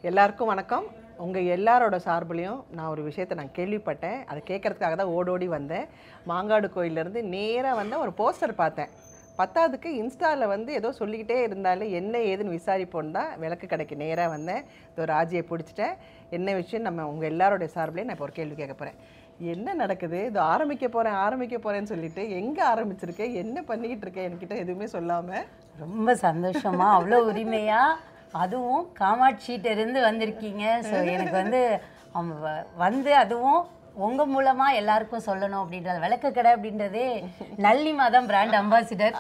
எல்லாருக்கும் வணக்கம் உங்கள் எல்லாரோட சார்புலையும் நான் ஒரு விஷயத்தை நான் கேள்விப்பட்டேன் அதை கேட்கறதுக்காக தான் ஓடோடி வந்தேன் மாங்காடு கோயிலேருந்து நேராக வந்து ஒரு போஸ்டர் பார்த்தேன் பத்தாவதுக்கு இன்ஸ்டாவில் வந்து ஏதோ சொல்லிக்கிட்டே இருந்தாலே என்ன ஏதுன்னு விசாரிப்போன்னு தான் விளக்கு கடைக்கு நேராக வந்தேன் இதோ ராஜியை பிடிச்சிட்டேன் என்ன விஷயம் நம்ம உங்கள் எல்லாரோடைய சார்பிலையும் நான் இப்போ ஒரு கேள்வி கேட்க போகிறேன் என்ன நடக்குது இது ஆரம்பிக்க போகிறேன் ஆரம்பிக்க போகிறேன்னு சொல்லிட்டு எங்கே ஆரம்பிச்சிருக்கேன் என்ன பண்ணிக்கிட்டு இருக்கேன் என்கிட்ட எதுவுமே சொல்லாமல் ரொம்ப சந்தோஷமா அவ்வளோ உரிமையா அதுவும் காமாட்சிகிட்ட இருந்து வந்திருக்கீங்க ஸோ எனக்கு வந்து அவங்க வ- வந்து அதுவும் உங்க மூலமா எல்லாருக்கும் சொல்லணும் அப்படின்றது விளக்கு கடை அப்படின்றதே நல்லி மாதம் பிராண்ட் அம்பாசிடர்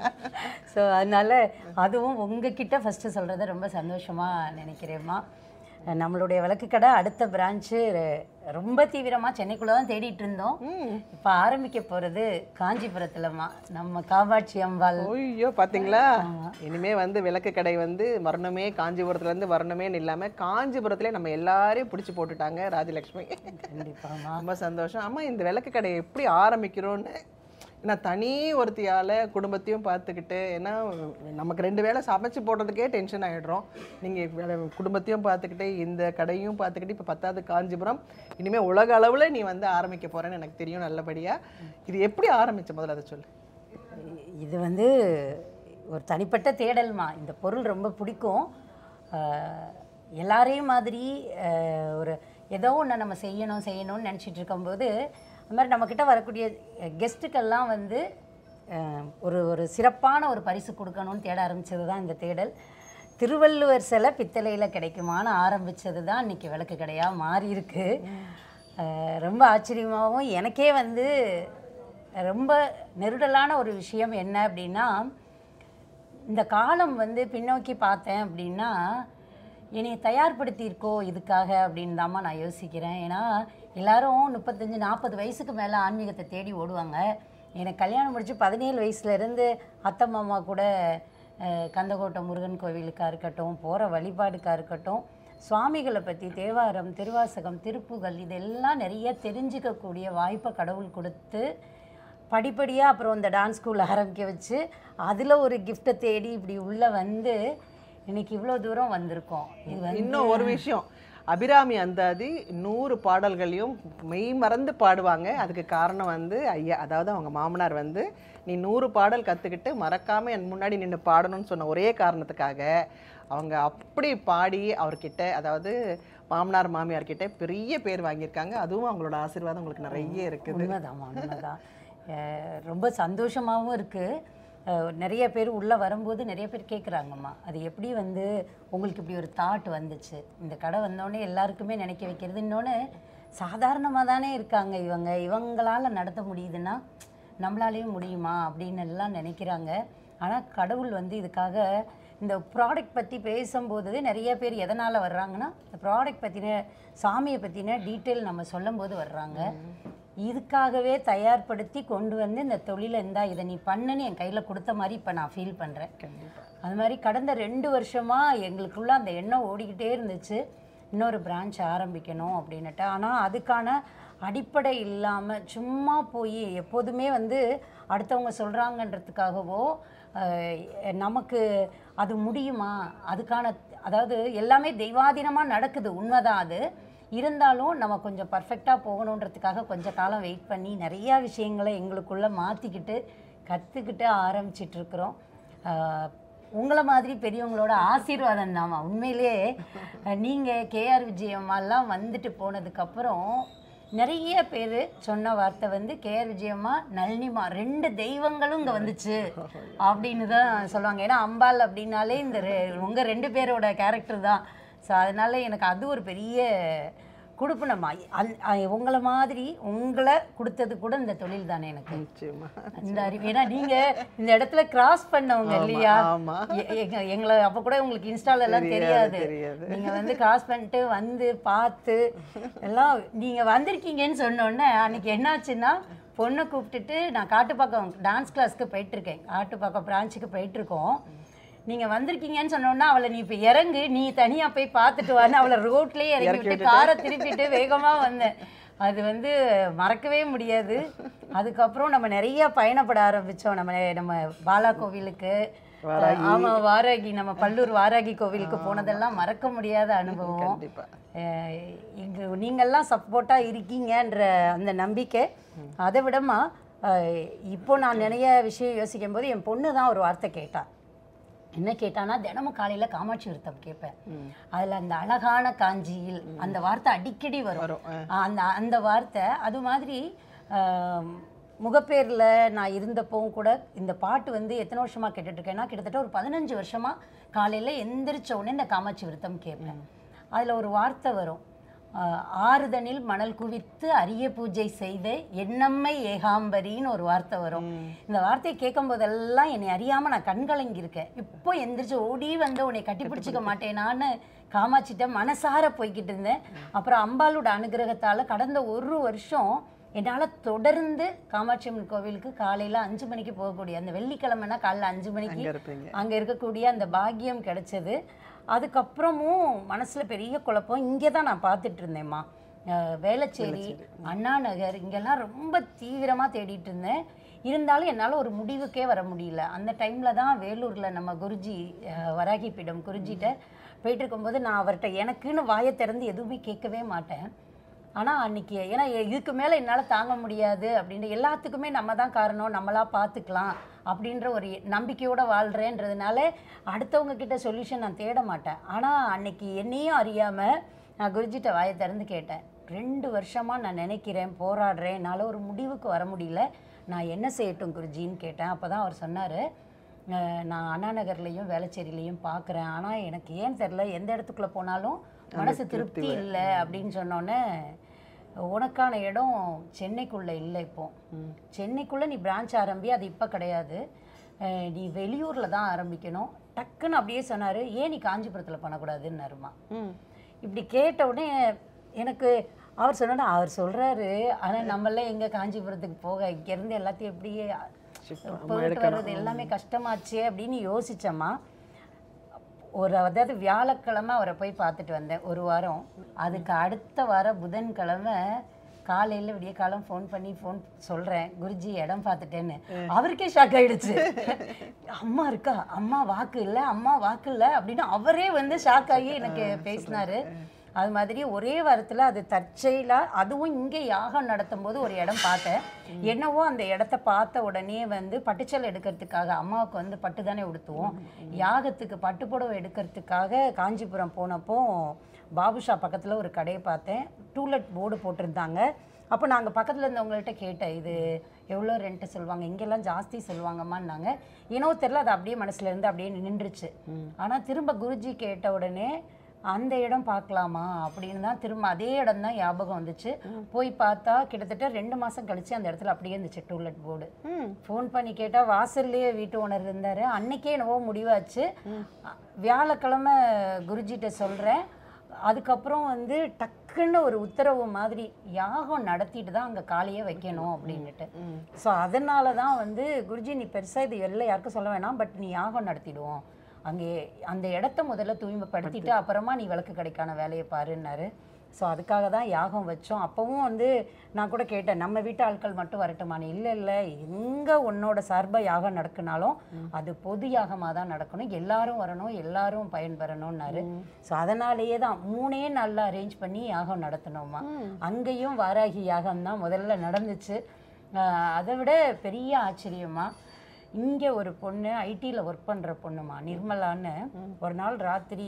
ஸோ அதனால அதுவும் உங்ககிட்ட ஃபர்ஸ்ட் சொல்றது ரொம்ப சந்தோஷமா நினைக்கிறேம்மா நம்மளுடைய விளக்கு கடை அடுத்த பிரான்ச்சு ரொம்ப தீவிரமா சென்னைக்குள்ள தான் தேடிட்டு இருந்தோம் இப்போ ஆரம்பிக்க போறது காஞ்சிபுரத்துலம்மா நம்ம காமாட்சி அம்பாள் ஐயோ பாத்தீங்களா இனிமே வந்து விளக்கு கடை வந்து வரணுமே காஞ்சிபுரத்துல இருந்து வரணுமேன்னு இல்லாம காஞ்சிபுரத்துல நம்ம எல்லாரையும் பிடிச்சி போட்டுட்டாங்க ராஜலட்சுமி கண்டிப்பாமா ரொம்ப சந்தோஷம் அம்மா இந்த விளக்கு கடையை எப்படி ஆரம்பிக்கிறோன்னு ஏன்னா தனி ஒருத்தியால குடும்பத்தையும் பார்த்துக்கிட்டு ஏன்னா நமக்கு ரெண்டு வேளை சமைச்சு போடுறதுக்கே டென்ஷன் ஆயிடுறோம் நீங்கள் குடும்பத்தையும் பார்த்துக்கிட்டு இந்த கடையும் பார்த்துக்கிட்டு இப்போ பத்தாவது காஞ்சிபுரம் இனிமேல் உலக அளவில் நீ வந்து ஆரம்பிக்க போறேன்னு எனக்கு தெரியும் நல்லபடியாக இது எப்படி ஆரம்பிச்ச முதல்ல அதை சொல்லு இது வந்து ஒரு தனிப்பட்ட தேடல்மா இந்த பொருள் ரொம்ப பிடிக்கும் ஆஹ், எல்லாரையும் மாதிரி ஆஹ், ஒரு ஏதோ ஒன்று நம்ம செய்யணும் செய்யணும்னு நினச்சிட்டு இருக்கும்போது அது மாதிரி நம்மக்கிட்ட வரக்கூடிய கெஸ்ட்டுக்கெல்லாம் வந்து ஆஹ், ஒரு ஒரு சிறப்பான ஒரு பரிசு கொடுக்கணும்னு தேட ஆரம்பிச்சது தான் இந்த தேடல் திருவள்ளுவர் சிலை பித்தளையில் கிடைக்குமான்னு ஆரம்பிச்சது தான் இன்னைக்கு விளக்கு கடையாக மாறி இருக்கு ஆஹ், ரொம்ப ஆச்சரியமாகவும் எனக்கே வந்து ரொம்ப நெருடலான ஒரு விஷயம் என்ன அப்படின்னா இந்த காலம் வந்து பின்னோக்கி பார்த்தேன் அப்படின்னா என்னை தயார்படுத்தியிருக்கோ இதுக்காக அப்படின்னு தாம்மா நான் யோசிக்கிறேன் ஏன்னா எல்லாரும் முப்பத்தஞ்சு நாற்பது வயசுக்கு மேலே ஆன்மீகத்தை தேடி ஓடுவாங்க எனக்கு கல்யாணம் முடிச்சு பதினேழு வயசுலேருந்து அத்தை மாமா கூட அஹ், கந்தக்கோட்டை முருகன் கோவிலுக்காக இருக்கட்டும் போகிற வழிபாடுக்காக இருக்கட்டும் சுவாமிகளை பற்றி தேவாரம் திருவாசகம் திருப்புகள் இதெல்லாம் நிறைய தெரிஞ்சுக்கக்கூடிய வாய்ப்பை கடவுள் கொடுத்து படிப்படியாக அப்புறம் இந்த டான்ஸ் ஸ்கூல் ஆரம்பிக்க வச்சு அதில் ஒரு கிஃப்ட்டை தேடி இப்படி உள்ளே வந்து இன்னைக்கு இவ்வளோ தூரம் வந்திருக்கோம் இது வந்து இன்னும் ஒரு விஷயம் அபிராமி அந்தாதி நூறு பாடல்களையும் மெய் மறந்து பாடுவாங்க அதுக்கு காரணம் வந்து ஐயா அதாவது அவங்க மாமனார் வந்து நீ நூறு பாடல் கற்றுக்கிட்டு மறக்காம என் முன்னாடி நின்று பாடணும்னு சொன்ன ஒரே காரணத்துக்காக அவங்க அப்படி பாடி அவர்கிட்ட அதாவது மாமனார் மாமியார் கிட்ட பெரிய பேர் வாங்கியிருக்காங்க அதுவும் அவங்களோட ஆசீர்வாதம் உங்களுக்கு நிறைய இருக்குது உண்மைதாம்மா உண்மைதான் அஹ் ரொம்ப சந்தோஷமாகவும் இருக்குது நிறைய பேர் உள்ளே வரும்போது நிறைய பேர் கேட்குறாங்கம்மா அது எப்படி வந்து உங்களுக்கு இப்படி ஒரு தாட் வந்துச்சு இந்த கடை வந்தோடனே எல்லாருக்குமே நினைக்க வைக்கிறது இன்னொன்று சாதாரணமாக தானே இருக்காங்க இவங்க இவங்களால் நடத்த முடியுதுன்னா நம்மளாலேயும் முடியுமா அப்படின்னு எல்லாம் நினைக்கிறாங்க ஆனால் கடவுள் வந்து இதுக்காக இந்த ப்ராடக்ட் பற்றி பேசும்போது நிறைய பேர் எதனால் வர்றாங்கன்னா இந்த ப்ராடக்ட் பற்றின சாமியை பற்றின டீட்டெயில் நம்ம சொல்லும்போது வர்றாங்க இதுக்காகவே தயார்படுத்தி கொண்டு வந்து இந்த தொழிலை இருந்தா இதை நீ பண்ணுன்னு என் கையில் கொடுத்த மாதிரி இப்போ நான் ஃபீல் பண்ணுறேன் அது மாதிரி கடந்த ரெண்டு வருஷமாக எங்களுக்குள்ள அந்த எண்ணம் ஓடிக்கிட்டே இருந்துச்சு இன்னொரு பிரான்ச் ஆரம்பிக்கணும் அப்படின்னுட்டு ஆனால் அதுக்கான அடிப்படை இல்லாமல் சும்மா போய் எப்போதுமே வந்து அடுத்தவங்க சொல்கிறாங்கன்றதுக்காகவோ அஹ், நமக்கு அது முடியுமா அதுக்கான அதாவது எல்லாமே தெய்வாதீனமாக நடக்குது உண்மைதான் அது இருந்தாலும் நம்ம கொஞ்சம் பர்ஃபெக்டாக போகணுன்றதுக்காக கொஞ்சம் காலம் வெயிட் பண்ணி நிறையா விஷயங்களை எங்களுக்குள்ளே மாற்றிக்கிட்டு கற்றுக்கிட்டு ஆரம்பிச்சிட்ருக்குறோம் உங்களை மாதிரி பெரியவங்களோட ஆசீர்வாதம் தாம்மா உண்மையிலேயே நீங்கள் கேஆர் விஜயம்மாலாம் வந்துட்டு போனதுக்கப்புறம் நிறைய பேர் சொன்ன வார்த்தை வந்து கேஆர் விஜயம்மா நளினிமா ரெண்டு தெய்வங்களும் இங்கே வந்துச்சு அப்படின்னு தான் சொல்லுவாங்க ஏன்னா அம்பாள் அப்படின்னாலே இந்த ரெ- உங்க ரெண்டு பேரோட கேரக்டர் தான் ஸோ அதனால எனக்கு அது ஒரு பெரிய கொடுப்பனம்மா அந் அ- உங்களை மாதிரி உங்களை கொடுத்தது கூட இந்த தொழில் தானே எனக்கு நிச்சயமா இந்த அறிவு ஏன்னா நீங்க இந்த இடத்துல கிராஸ் பண்ணவங்க இல்லையா ஆமா. எ- எங்க- எங்களை அப்ப கூட உங்களுக்கு இன்ஸ்டால எல்லாம் தெரியாது தெரியாது. நீங்க வந்து கிராஸ் பண்ணிட்டு வந்து பார்த்து எல்லாம் நீங்க வந்திருக்கீங்கன்னு சொன்ன உடனே அன்னைக்கு என்னாச்சுன்னா பொண்ணை கூப்பிட்டுட்டு நான் காட்டுப்பாக்கம் டான்ஸ் கிளாஸ்க்கு போயிட்டு இருக்கேன் காட்டுப்பாக்கம் பிரான்ச்சுக்கு போயிட்டு இருக்கோம் நீங்க வந்திருக்கீங்கன்னு சொன்ன உடனே அவளை நீ இப்ப இறங்கு நீ தனியா போய் பார்த்துட்டு வான்னு அவளை ரோட்லயே இறங்கி விட்டு காரை திருப்பிட்டு வேகமா வந்தேன் அது வந்து மறக்கவே முடியாது அதுக்கப்புறம் நம்ம நிறைய பயணப்பட ஆரம்பிச்சோம் நம்ம நம்ம பாலா கோவிலுக்கு ஆமா வாராகி நம்ம பல்லூர் வாராகி கோவிலுக்கு போனதெல்லாம் மறக்க முடியாத அனுபவம் கண்டிப்பா அஹ் இங்க நீங்கள்லாம் சப்போர்ட்டாக இருக்கீங்கன்ற அந்த நம்பிக்கை அதை விடமா அஹ் இப்போ நான் நிறைய விஷயம் யோசிக்கும் போது என் பொண்ணு தான் ஒரு வார்த்தை கேட்டா என்ன கேட்டானா தினமும் காலையில காமாட்சி விருத்தம் கேட்பேன் அதுல அந்த அழகான காஞ்சியில் அந்த வார்த்தை அடிக்கடி வரும் வரும், ஆஹ் அந்த அந்த வார்த்தை அது மாதிரி ஆஹ் முகப்பேர்ல நான் இருந்தப்பவும் கூட இந்த பாட்டு வந்து எத்தனை வருஷமா கேட்டுட்டு இருக்கேன்னா கிட்டத்தட்ட ஒரு பதினஞ்சு வருஷமா காலையில எந்திரிச்ச உடனே இந்த காமாட்சி விருத்தம் கேட்பேன் அதுல ஒரு வார்த்தை வரும் ஆஹ் ஆறுதனில் மணல் குவித்து அரிய பூஜை செய்த எண்ணம்மை ஏகாம்பரின்னு ஒரு வார்த்தை வரும் இந்த வார்த்தையை கேட்கும் போதெல்லாம் என்னை அறியாம நான் கண்கலங்கி இருக்கேன் இப்போ எந்திரிச்சு ஓடி வந்து உன்னை கட்டிப்பிடிச்சிக்க மாட்டேனான்னு காமாட்சிட்ட மனசார போய்கிட்டு இருந்தேன் அப்புறம் அம்பாளோட அனுகிரகத்தால கடந்த ஒரு வருஷம் என்னால் தொடர்ந்து காமாட்சி அம்மன் கோவிலுக்கு காலையில அஞ்சு மணிக்கு போகக்கூடிய அந்த வெள்ளிக்கிழமைனா காலைல அஞ்சு மணிக்கு அங்க இருப்பீங்க அங்க இருக்கக்கூடிய அந்த பாக்கியம் கிடைச்சது அதுக்கப்புறமும் மனசுல பெரிய குழப்பம் இங்கே தான் நான் பார்த்துட்டு இருந்தேம்மா அஹ் வேளச்சேரி அண்ணா நகர் இங்கெல்லாம் ரொம்ப தீவிரமா தேடிட்டு இருந்தேன் இருந்தாலும் என்னால் ஒரு முடிவுக்கே வர முடியல அந்த டைம்ல தான் வேலூர்ல நம்ம குருஜி அஹ் வராகி பீடம் குருஜிட்ட போயிட்டு இருக்கும்போது நான் அவர்கிட்ட எனக்குன்னு வாயை திறந்து எதுவுமே கேட்கவே மாட்டேன் ஆனால் அன்னைக்கு ஏன்னா எ- இதுக்கு மேலே என்னால் தாங்க முடியாது அப்படின்ற எல்லாத்துக்குமே நம்ம தான் காரணம் நம்மளா பார்த்துக்கலாம் அப்படின்ற ஒரு நம்பிக்கையோட வாழ்கிறேன்றதுனால அடுத்தவங்க கிட்ட சொல்யூஷன் நான் தேட மாட்டேன் ஆனால் அன்னைக்கு என்னையும் அறியாமல் நான் குருஜிட்ட வாயை திறந்து கேட்டேன் ரெண்டு வருஷமாக நான் நினைக்கிறேன் போராடுறேன் என்னால் ஒரு முடிவுக்கு வர முடியல நான் என்ன செய்யட்டும் குருஜின்னு கேட்டேன் அப்போ தான் அவர் சொன்னார் நான் அண்ணா நகர்லேயும் வேளச்சேரியிலையும் பார்க்குறேன் ஆனால் எனக்கு ஏன் தெரில எந்த இடத்துக்குள்ளே போனாலும் மனசு திருப்தி இல்லை அப்படின்னு சொன்னோன்னே உனக்கான இடம் சென்னைக்குள்ளே இல்லை இப்போ சென்னைக்குள்ளே நீ பிரான்ச் ஆரம்பி அது இப்போ கிடையாது அஹ் நீ வெளியூரில் தான் ஆரம்பிக்கணும் டக்குன்னு அப்படியே சொன்னார் ஏன் நீ காஞ்சிபுரத்தில் பண்ணக்கூடாதுன்னாருமா ம் இப்படி கேட்ட உடனே எனக்கு அவர் சொன்னா அவர் சொல்றாரு ஆனா நம்மளாம் எங்க காஞ்சிபுரத்துக்கு போக இங்கேருந்து எல்லாத்தையும் எப்படியே Shift போயிட்டு வர்றது எல்லாமே கஷ்டமாச்சே அப்படின்னு யோசிச்சேம்மா ஒரு அதாவது வியாழக்கிழமை அவரை போய் பார்த்துட்டு வந்தேன் ஒரு வாரம் அதுக்கு அடுத்த வாரம் புதன்கிழமை காலையில் விடிய காலம் ஃபோன் பண்ணி ஃபோன் சொல்கிறேன் குருஜி இடம் பார்த்துட்டேன்னு அவருக்கே ஷாக் ஆயிடுச்சு அம்மா இருக்கா அம்மா வாக்கு இல்லை அம்மா வாக்கு இல்லை அப்படின்னு அவரே வந்து ஷாக் ஆகி எனக்கு பேசினாரு அது மாதிரி ஒரே வாரத்தில் அது தற்செயலாக அதுவும் இங்கே யாகம் நடத்தும் போது ஒரு இடம் பார்த்தேன் என்னவோ அந்த இடத்த பார்த்த உடனே வந்து பட்டுச்சல் எடுக்கிறதுக்காக அம்மாவுக்கு வந்து பட்டு தானே உடுத்துவோம் யாகத்துக்கு பட்டு புடவை எடுக்கிறதுக்காக காஞ்சிபுரம் போனப்போ பாபுஷா பக்கத்தில் ஒரு கடையை பார்த்தேன் டூலெட் போர்டு போட்டிருந்தாங்க அப்போ நாங்கள் பக்கத்தில் இருந்தவங்கள்ட்ட கேட்டேன் இது எவ்வளோ ரெண்ட்டு சொல்லுவாங்க இங்கெல்லாம் ஜாஸ்தி சொல்லுவாங்கம்மான்னாங்க ஏனோ தெரில அது அப்படியே மனசுல இருந்து அப்படியே நின்றுச்சு ஆனால் திரும்ப குருஜி கேட்ட உடனே அந்த இடம் பார்க்கலாமா அப்படின்னு தான் திரும்ப அதே இடம் தான் ஞாபகம் வந்துச்சு போய் பார்த்தா கிட்டத்தட்ட ரெண்டு மாதம் கழிச்சு அந்த இடத்துல அப்படியே இருந்துச்சு டூலெட் போர்டு ம் ஃபோன் பண்ணி கேட்டால் வாசல்லையே வீட்டு ஓனர் இருந்தார் அன்னைக்கே என்னவோ முடிவாச்சு அ- வியாழக்கிழமை குருஜிட்ட சொல்கிறேன் அதுக்கப்புறம் வந்து டக்குன்னு ஒரு உத்தரவு மாதிரி யாகம் நடத்திட்டு தான் அங்கே காலையே வைக்கணும் அப்படின்னுட்டு ஸோ அதனால தான் வந்து குருஜி நீ பெருசாக இது வெளில யாருக்கும் சொல்ல வேணாம் பட் நீ யாகம் நடத்திடுவோம் அங்கே அந்த இடத்த முதல்ல தூய்மைப்படுத்திட்டு அப்புறமா நீ விளக்கு கடைக்கான வேலையை பாருன்னாரு ஸோ அதுக்காக தான் யாகம் வச்சோம் அப்போவும் வந்து நான் கூட கேட்டேன் நம்ம வீட்டு ஆட்கள் மட்டும் வரட்டுமான்னு இல்லை இல்லை எங்கே உன்னோட சார்பாக யாகம் நடக்குனாலும் அது பொது யாகமாக தான் நடக்கணும் எல்லாரும் வரணும் எல்லாரும் பயன்பெறணும்னாரு ஸோ அதனாலேயே தான் மூணே நாளில் அரேஞ்ச் பண்ணி யாகம் நடத்தினோமா அங்கேயும் வாராகி யாகம் தான் முதல்ல நடந்துச்சு ஆஹ் அதை விட பெரிய ஆச்சரியமா இங்கே ஒரு பொண்ணு ஐடியில் ஒர்க் பண்ணுற பொண்ணுமா நிர்மலான்னு ஒரு நாள் ராத்திரி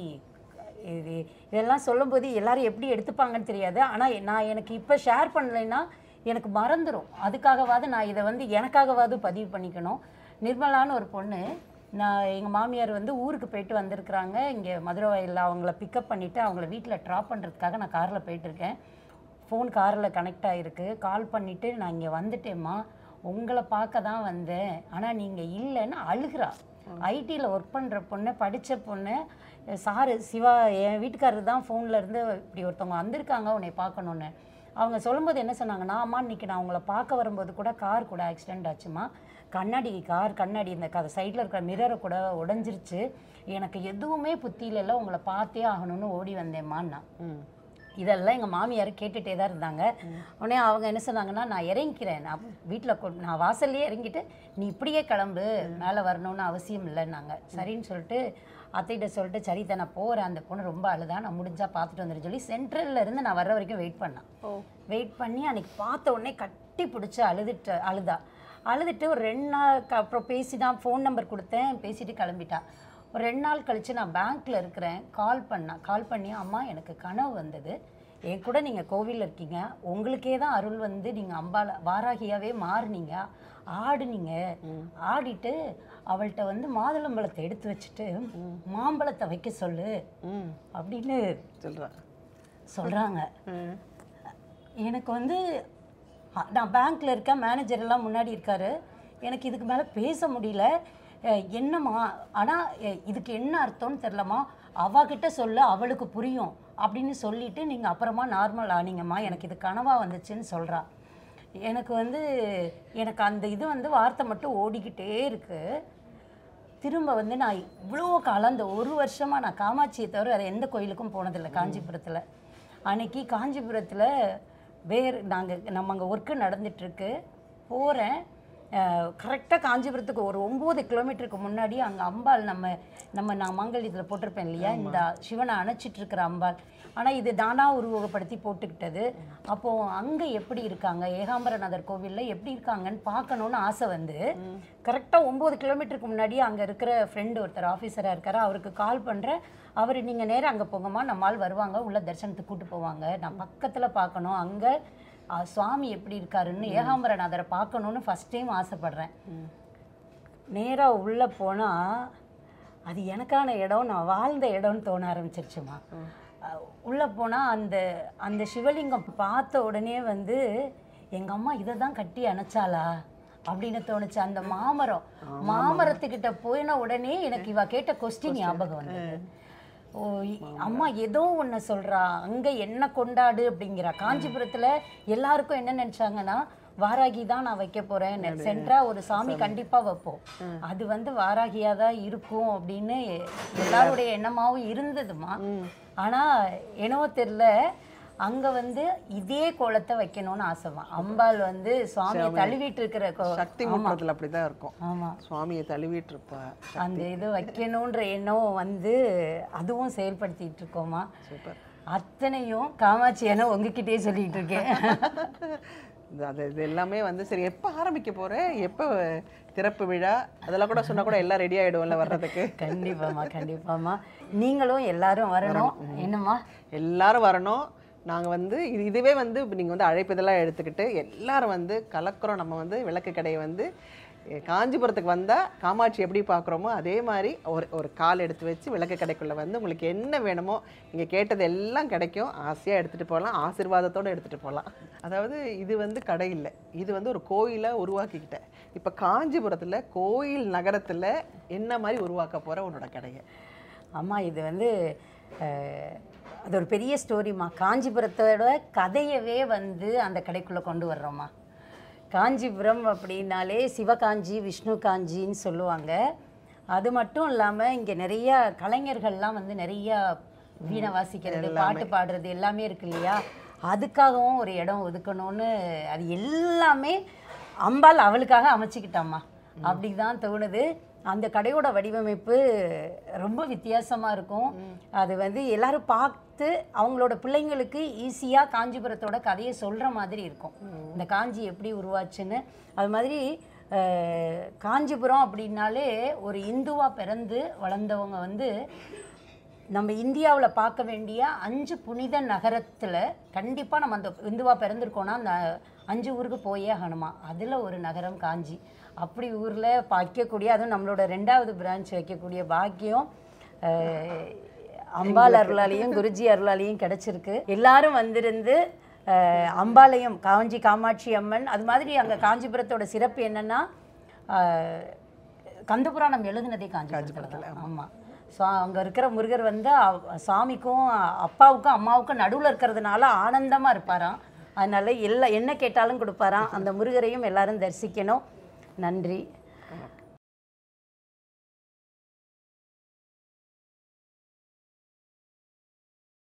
இது இதெல்லாம் சொல்லும்போது எல்லாரும் எப்படி எடுத்துப்பாங்கன்னு தெரியாது ஆனால் நான் எனக்கு இப்போ ஷேர் பண்ணலைன்னா எனக்கு மறந்துடும் அதுக்காகவாது நான் இதை வந்து எனக்காகவாது பதிவு பண்ணிக்கணும் நிர்மலான்னு ஒரு பொண்ணு நான் எங்கள் மாமியார் வந்து ஊருக்கு போயிட்டு வந்திருக்கிறாங்க இங்கே மதுரை வயலில் அவங்கள பிக்கப் பண்ணிவிட்டு அவங்கள வீட்டில் ட்ராப் பண்ணுறதுக்காக நான் காரில் போயிட்டுருக்கேன் ஃபோன் காரில் கனெக்ட் ஆகிருக்கு கால் பண்ணிவிட்டு நான் இங்கே வந்துட்டேம்மா உங்களை பார்க்க தான் வந்தேன் ஆனால் நீங்கள் இல்லைன்னு அழுகிறா ஐடியில் ஒர்க் பண்ணுற பொண்ணு படித்த பொண்ணு சாரு சிவா என் வீட்டுக்காரர் தான் ஃபோனில் இருந்து இப்படி ஒருத்தவங்க வந்திருக்காங்க உன்னை பார்க்கணுன்னு அவங்க சொல்லும்போது என்ன சொன்னாங்கன்னா அம்மா இன்னைக்கு நான் உங்களை பார்க்க வரும்போது கூட கார் கூட ஆக்சிடென்ட் ஆச்சுமா கண்ணாடி கார் கண்ணாடி இந்த க சைடில் இருக்கிற மிரரை கூட உடஞ்சிருச்சு எனக்கு எதுவுமே புத்தியில இல்லை உங்களை பார்த்தே ஆகணும்னு ஓடி வந்தேம்மான்னா ம் இதெல்லாம் எங்கள் மாமியார் கேட்டுகிட்டே தான் இருந்தாங்க உடனே அவங்க என்ன சொன்னாங்கன்னா நான் இறங்கிக்கிறேன் நான் வீட்டில் நான் வாசல்லையே இறங்கிட்டு நீ இப்படியே கிளம்பு மேலே வரணும்னு அவசியம் இல்லைன்னாங்க சரின்னு சொல்லிட்டு அத்தைகிட்ட சொல்லிட்டு சரி தான் நான் போகிறேன் அந்த பொண்ணு ரொம்ப அழுதா நான் முடிஞ்சா பார்த்துட்டு வந்துடுன்னு சொல்லி சென்ட்ரல்ல இருந்து நான் வர்ற வரைக்கும் வெயிட் பண்ணேன் ஓ வெயிட் பண்ணி அன்னைக்கு பார்த்த உடனே கட்டி பிடிச்சி அழுதுட்டு அழுதா அழுதுட்டு ஒரு ரெண்டு நாளுக்கு அப்புறம் பேசி தான் ஃபோன் நம்பர் கொடுத்தேன் பேசிட்டு கிளம்பிட்டா ஒரு ரெண்டு நாள் கழித்து நான் பேங்க்கில் இருக்கிறேன் கால் பண்ணேன் கால் பண்ணி அம்மா எனக்கு கனவு வந்தது என் கூட நீங்கள் கோவிலில் இருக்கீங்க உங்களுக்கே தான் அருள் வந்து நீங்கள் அம்பால வாராகியாவே மாறுனீங்க ஆடுனீங்க ஆடிட்டு அவள்கிட்ட வந்து மாதுளம்பழத்தை எடுத்து வச்சுட்டு மாம்பழத்தை வைக்க சொல்லு ம் அப்படின்னு சொல்கிறா சொல்கிறாங்க எனக்கு வந்து அ- நான் பேங்க்கில் இருக்கேன் மேனேஜர் எல்லாம் முன்னாடி இருக்காரு எனக்கு இதுக்கு மேலே பேச முடியல அஹ் என்னம்மா ஆனால் இதுக்கு என்ன அர்த்தம்னு தெரிலம்மா அவகிட்ட சொல்ல அவளுக்கு புரியும் அப்படின்னு சொல்லிட்டு நீங்கள் அப்புறமா நார்மல் ஆனீங்கம்மா எனக்கு இது கனவாக வந்துச்சுன்னு சொல்கிறா எனக்கு வந்து எனக்கு அந்த இது வந்து வார்த்தை மட்டும் ஓடிக்கிட்டே இருக்குது திரும்ப வந்து நான் இவ்வளோ காலம் அந்த ஒரு வருஷமாக நான் காமாட்சியை தவிர வேறு எந்த கோயிலுக்கும் போனதில்லை காஞ்சிபுரத்தில் அன்னைக்கு காஞ்சிபுரத்தில் வேறு நாங்கள் நம்ம அங்கே ஒர்க்கு நடந்துட்டுருக்கு போகிறேன் கரெக்டாக காஞ்சிபுரத்துக்கு ஒரு ஒம்பது கிலோமீட்டருக்கு முன்னாடி அங்கே அம்பாள் நம்ம நம்ம நான் மாங்கல்யத்தில் போட்டிருப்பேன் இல்லையா இந்த சிவனை அணைச்சிட்டு இருக்கிற அம்பாள் ஆனால் இது தானா உருவகப்படுத்தி போட்டுக்கிட்டது அப்போது அங்கே எப்படி இருக்காங்க ஏகாம்பரநாதர் கோவிலில் எப்படி இருக்காங்கன்னு பார்க்கணுன்னு ஆசை வந்து கரெக்டாக ஒம்பது கிலோமீட்டருக்கு முன்னாடி அங்கே இருக்கிற ஃப்ரெண்டு ஒருத்தர் ஆஃபீஸராக இருக்காரு அவருக்கு கால் பண்ணுறேன் அவர் நீங்கள் நேரா அங்கே போங்கம்மா நம்மால் வருவாங்க உள்ள தரிசனத்துக்கு கூட்டு போவாங்க நான் பக்கத்தில் பார்க்கணும் அங்கே சுவாமி எப்படி இருக்காருன்னு ஏகாம்பரநாதரை பார்க்கணுன்னு ஃபஸ்ட் டைம் ஆசைப்படுறேன் நேராக உள்ளே போனால் அது எனக்கான இடம் நான் வாழ்ந்த இடம்னு தோண ஆரம்பிச்சிருச்சுமா உள்ளே போனால் அந்த அந்த சிவலிங்கம் பார்த்த உடனே வந்து எங்கள் அம்மா இதை தான் கட்டி அணைச்சாளா அப்படின்னு தோணுச்சு அந்த மாமரம் மாமரத்துக்கிட்ட போயின உடனே எனக்கு இவ கேட்ட கொஸ்டின் ஞாபகம் வந்தது ஓ இ- அம்மா ஏதோ ஒன்று சொல்றா அங்கே என்ன கொண்டாடு அப்படிங்கிறா காஞ்சிபுரத்தில் எல்லாருக்கும் என்ன நினச்சாங்கன்னா வாராகி தான் நான் வைக்க போறேன் சென்ட்ரா ஒரு சாமி கண்டிப்பா வைப்போம் அது வந்து வாராகியா தான் இருக்கும் அப்படின்னு எல்லாருடைய எண்ணமாவும் இருந்ததுமா ஆனா என்னவோ தெரியல அங்க வந்து இதே கோலத்தை வைக்கணும்னு ஆசைமா அம்பாள் வந்து சுவாமியை தழுவிட்டு இருக்கிற கோ- சக்தி முற்றத்தில் அப்படி தான் இருக்கும் ஆமா சுவாமியை தழுவிட்டு இருப்பா அந்த இது வைக்கணுன்ற எண்ணம் வந்து அதுவும் செயல்படுத்திட்டு இருக்கோமா சூப்பர் அத்தனையும் காமாட்சி என உங்ககிட்டயே சொல்லிட்டு இருக்கேன் இது அது இது எல்லாமே வந்து சரி எப்போ ஆரம்பிக்க போற எப்போ திறப்பு விழா அதெல்லாம் கூட சொன்னா கூட எல்லாம் ரெடி ஆயிடும்ல வர்றதுக்கு கண்டிப்பாம்மா கண்டிப்பாம்மா நீங்களும் எல்லாரும் வரணும் என்னம்மா எல்லாரும் வரணும் நாங்கள் வந்து இது இதுவே வந்து நீங்கள் வந்து அழைப்பு இதெல்லாம் எடுத்துக்கிட்டு எல்லாரும் வந்து கலக்கிறோம் நம்ம வந்து விளக்கு கடையை வந்து எ, காஞ்சிபுரத்துக்கு வந்தால் காமாட்சி எப்படி பார்க்குறோமோ அதே மாதிரி ஒரு ஒரு கால் எடுத்து வச்சு விளக்கு கடைக்குள்ளே வந்து உங்களுக்கு என்ன வேணுமோ நீங்கள் கேட்டது எல்லாம் கிடைக்கும் ஆசையாக எடுத்துகிட்டு போகலாம் ஆசீர்வாதத்தோடு எடுத்துகிட்டு போகலாம் அதாவது இது வந்து கடை இல்லை இது வந்து ஒரு கோயிலாக உருவாக்கிக்கிட்டேன் இப்போ காஞ்சிபுரத்தில் கோயில் நகரத்தில் என்ன மாதிரி உருவாக்க போகிற உன்னோட கடையை அம்மா இது வந்து அஹ், அது ஒரு பெரிய ஸ்டோரிம்மா காஞ்சிபுரத்தோட கதையவே வந்து அந்த கடைக்குள்ளே கொண்டு வர்றோம்மா காஞ்சிபுரம் அப்படின்னாலே சிவகாஞ்சி விஷ்ணு காஞ்சின்னு சொல்லுவாங்க அது மட்டும் இல்லாமல் இங்கே நிறைய கலைஞர்கள்லாம் வந்து நிறைய வீணை வாசிக்கிறது பாட்டு பாடுறது எல்லாமே இருக்கு இல்லையா அதுக்காகவும் ஒரு இடம் ஒதுக்கணும்னு அது எல்லாமே அம்பாள் அவளுக்காக அமைச்சிக்கிட்டாம்மா அப்படி தான் தோணுது அந்த கடையோட வடிவமைப்பு ரொம்ப வித்தியாசமாக இருக்கும் அது வந்து எல்லாரும் பார்த்து அவங்களோட பிள்ளைங்களுக்கு ஈஸியாக காஞ்சிபுரத்தோட கதையை சொல்கிற மாதிரி இருக்கும் இந்த காஞ்சி எப்படி உருவாச்சுன்னு அது மாதிரி அஹ், காஞ்சிபுரம் அப்படின்னாலே ஒரு இந்துவாக பிறந்து வளர்ந்தவங்க வந்து நம்ம இந்தியாவில் பார்க்க வேண்டிய அஞ்சு புனித நகரத்தில் கண்டிப்பாக நம்ம அந்த இந்துவாக பிறந்திருக்கோம்னா அந்த அஞ்சு ஊருக்கு போயே ஆகணுமா அதில் ஒரு நகரம் காஞ்சி அப்படி ஊரில் வைக்கக்கூடிய அதுவும் நம்மளோட ரெண்டாவது பிரான்ச் வைக்கக்கூடிய பாக்கியம் அஹ், அம்பாள் அருளாலையும் குருஜி அருளாலையும் கிடச்சிருக்கு எல்லாரும் வந்திருந்து அஹ், அம்பாளையம் காஞ்சி காமாட்சி அம்மன் அது மாதிரி அங்கே காஞ்சிபுரத்தோட சிறப்பு என்னன்னா அஹ், கந்தபுராணம் எழுதுனதே காஞ்சிபுரத்தில் ஆமாம் ஸோ அங்கே இருக்கிற முருகர் வந்து அவ- சாமிக்கும் அப்பாவுக்கும் அம்மாவுக்கும் நடுவில் இருக்கிறதுனால ஆனந்தமாக இருப்பாராம் அதனால எல்லா என்ன கேட்டாலும் கொடுப்பாராம் அந்த முருகரையும் எல்லாரும் தரிசிக்கணும் நன்றி